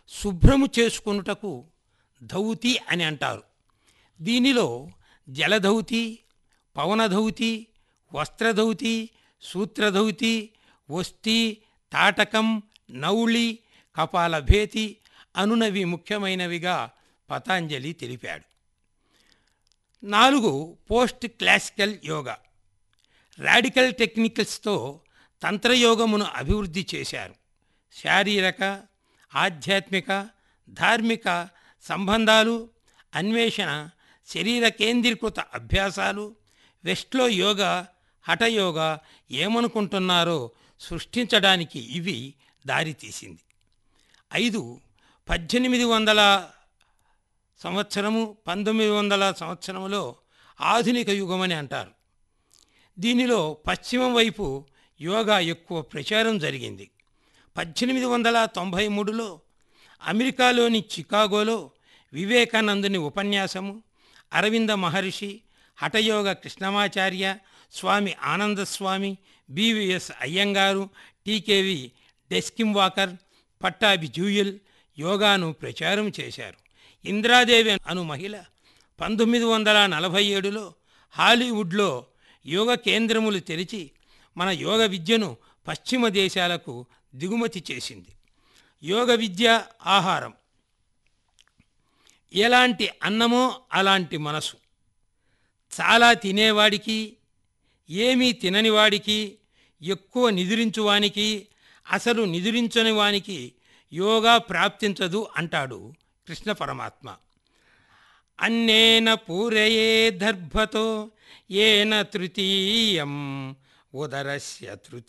శుభ్రము చేసుకొనుటకు ధౌతి అని అంటారు దీనిలో జలధౌతి పవనధౌతి వస్త్రధౌతి సూత్రధౌతి వస్తి తాటకం నౌళి కపాలభేతి అనునవి ముఖ్యమైనవిగా పతాంజలి తెలిపాడు నాలుగు పోస్ట్ క్లాసికల్ యోగా రాడికల్ టెక్నికల్స్తో తంత్రయోగమును అభివృద్ధి చేశారు శారీరక ఆధ్యాత్మిక ధార్మిక సంబంధాలు అన్వేషణ శరీర కేంద్రీకృత అభ్యాసాలు వెస్ట్లో యోగా హఠయోగా ఏమనుకుంటున్నారో సృష్టించడానికి ఇవి దారితీసింది ఐదు పద్దెనిమిది వందల సంవత్సరము పంతొమ్మిది వందల సంవత్సరములో ఆధునిక యుగమని అంటారు దీనిలో పశ్చిమం వైపు యోగా ఎక్కువ ప్రచారం జరిగింది పద్దెనిమిది వందల తొంభై మూడులో అమెరికాలోని చికాగోలో వివేకానందుని ఉపన్యాసము అరవింద మహర్షి హఠయోగ కృష్ణమాచార్య స్వామి ఆనందస్వామి బివిఎస్ అయ్యంగారు టీకేవి డెస్కింవాకర్ పట్టాభి జూయల్ యోగాను ప్రచారం చేశారు ఇంద్రాదేవి అను మహిళ పంతొమ్మిది వందల నలభై ఏడులో హాలీవుడ్లో యోగ కేంద్రములు తెరిచి మన యోగ విద్యను పశ్చిమ దేశాలకు దిగుమతి చేసింది యోగ విద్య ఆహారం ఎలాంటి అన్నమో అలాంటి మనసు చాలా తినేవాడికి ఏమీ తినని వాడికి ఎక్కువ నిద్రించువానికి అసలు నిద్రించని వానికి యోగా ప్రాప్తించదు అంటాడు కృష్ణ పరమాత్మ అన్నేన పూరయే దర్భతో ఏన తృతీయం ఉదరస్య తృతీయ